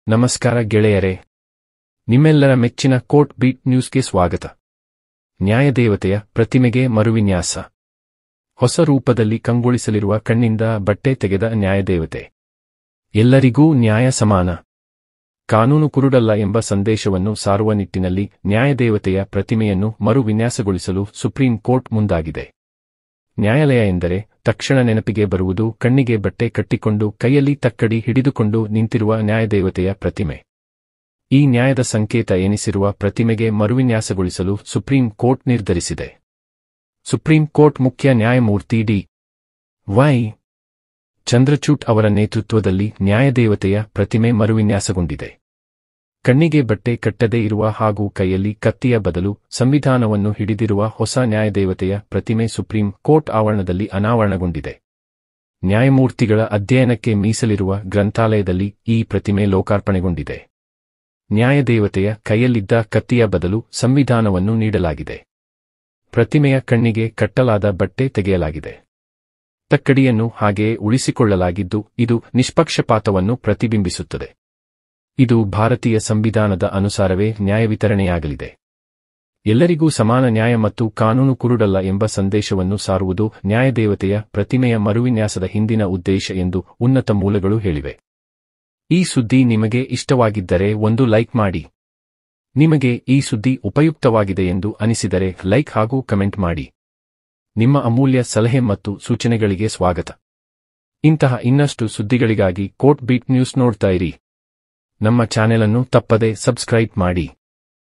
ನಮಸ್ಕಾರ ಗೆಳೆಯರೇ ನಿಮ್ಮೆಲ್ಲರ ಮೆಚ್ಚಿನ ಕೋರ್ಟ್ ಬೀಟ್ ನ್ಯೂಸ್ಗೆ ಸ್ವಾಗತ ನ್ಯಾಯದೇವತೆಯ ಪ್ರತಿಮೆಗೆ ಮರುವಿನ್ಯಾಸ ಹೊಸ ರೂಪದಲ್ಲಿ ಕಂಗೊಳಿಸಲಿರುವ ಕಣ್ಣಿಂದ ಬಟ್ಟೆ ತೆಗೆದ ನ್ಯಾಯದೇವತೆ ಎಲ್ಲರಿಗೂ ನ್ಯಾಯ ಸಮಾನ ಕಾನೂನು ಕುರುಡಲ್ಲ ಎಂಬ ಸಂದೇಶವನ್ನು ಸಾರುವ ನಿಟ್ಟಿನಲ್ಲಿ ನ್ಯಾಯದೇವತೆಯ ಪ್ರತಿಮೆಯನ್ನು ಮರುವಿನ್ಯಾಸಗೊಳಿಸಲು ಸುಪ್ರೀಂ ಕೋರ್ಟ್ ಮುಂದಾಗಿದೆ ನ್ಯಾಯಾಲಯ ಎಂದರೆ ತಕ್ಷಣ ನೆನಪಿಗೆ ಬರುವುದು ಕಣ್ಣಿಗೆ ಬಟ್ಟೆ ಕಟ್ಟಿಕೊಂಡು ಕೈಯಲ್ಲಿ ತಕ್ಕಡಿ ಹಿಡಿದುಕೊಂಡು ನಿಂತಿರುವ ನ್ಯಾಯದೇವತೆಯ ಪ್ರತಿಮೆ ಈ ನ್ಯಾಯದ ಸಂಕೇತ ಎನಿಸಿರುವ ಪ್ರತಿಮೆಗೆ ಮರುವಿನ್ಯಾಸಗೊಳಿಸಲು ಸುಪ್ರೀಂ ಕೋರ್ಟ್ ನಿರ್ಧರಿಸಿದೆ ಸುಪ್ರೀಂ ಕೋರ್ಟ್ ಮುಖ್ಯ ನ್ಯಾಯಮೂರ್ತಿ ಡಿ ವೈ ಚಂದ್ರಚೂಡ್ ಅವರ ನೇತೃತ್ವದಲ್ಲಿ ನ್ಯಾಯದೇವತೆಯ ಪ್ರತಿಮೆ ಮರುವಿನ್ಯಾಸಗೊಂಡಿದೆ ಕಣ್ಣಿಗೆ ಬಟ್ಟೆ ಕಟ್ಟದೇ ಇರುವ ಹಾಗೂ ಕೈಯಲ್ಲಿ ಕತ್ತಿಯ ಬದಲು ಸಂವಿಧಾನವನ್ನು ಹಿಡಿದಿರುವ ಹೊಸ ನ್ಯಾಯದೇವತೆಯ ಪ್ರತಿಮೆ ಸುಪ್ರೀಂ ಕೋರ್ಟ್ ಆವರಣದಲ್ಲಿ ಅನಾವರಣಗೊಂಡಿದೆ ನ್ಯಾಯಮೂರ್ತಿಗಳ ಅಧ್ಯಯನಕ್ಕೆ ಮೀಸಲಿರುವ ಗ್ರಂಥಾಲಯದಲ್ಲಿ ಈ ಪ್ರತಿಮೆ ಲೋಕಾರ್ಪಣೆಗೊಂಡಿದೆ ನ್ಯಾಯದೇವತೆಯ ಕೈಯಲ್ಲಿದ್ದ ಕತ್ತಿಯ ಬದಲು ಸಂವಿಧಾನವನ್ನು ನೀಡಲಾಗಿದೆ ಪ್ರತಿಮೆಯ ಕಣ್ಣಿಗೆ ಕಟ್ಟಲಾದ ಬಟ್ಟೆ ತೆಗೆಯಲಾಗಿದೆ ತಕ್ಕಡಿಯನ್ನು ಹಾಗೆಯೇ ಉಳಿಸಿಕೊಳ್ಳಲಾಗಿದ್ದು ಇದು ನಿಷ್ಪಕ್ಷಪಾತವನ್ನು ಪ್ರತಿಬಿಂಬಿಸುತ್ತದೆ ಇದು ಭಾರತೀಯ ಸಂವಿಧಾನದ ಅನುಸಾರವೇ ನ್ಯಾಯ ವಿತರಣೆಯಾಗಲಿದೆ ಎಲ್ಲರಿಗೂ ಸಮಾನ ನ್ಯಾಯ ಮತ್ತು ಕಾನೂನು ಕುರುಡಲ್ಲ ಎಂಬ ಸಂದೇಶವನ್ನು ಸಾರುವುದು ನ್ಯಾಯದೇವತೆಯ ಪ್ರತಿಮೆಯ ಮರುವಿನ್ಯಾಸದ ಹಿಂದಿನ ಉದ್ದೇಶ ಎಂದು ಉನ್ನತ ಮೂಲಗಳು ಹೇಳಿವೆ ಈ ಸುದ್ದಿ ನಿಮಗೆ ಇಷ್ಟವಾಗಿದ್ದರೆ ಒಂದು ಲೈಕ್ ಮಾಡಿ ನಿಮಗೆ ಈ ಸುದ್ದಿ ಉಪಯುಕ್ತವಾಗಿದೆ ಎಂದು ಅನಿಸಿದರೆ ಲೈಕ್ ಹಾಗೂ ಕಮೆಂಟ್ ಮಾಡಿ ನಿಮ್ಮ ಅಮೂಲ್ಯ ಸಲಹೆ ಮತ್ತು ಸೂಚನೆಗಳಿಗೆ ಸ್ವಾಗತ ಇಂತಹ ಇನ್ನಷ್ಟು ಸುದ್ದಿಗಳಿಗಾಗಿ ಕೋರ್ಟ್ ಬೀಟ್ ನ್ಯೂಸ್ ನೋಡ್ತಾ ಇರಿ ನಮ್ಮ ಚಾನೆಲ್ ಅನ್ನು ತಪ್ಪದೆ ಸಬ್ಸ್ಕ್ರೈಬ್ ಮಾಡಿ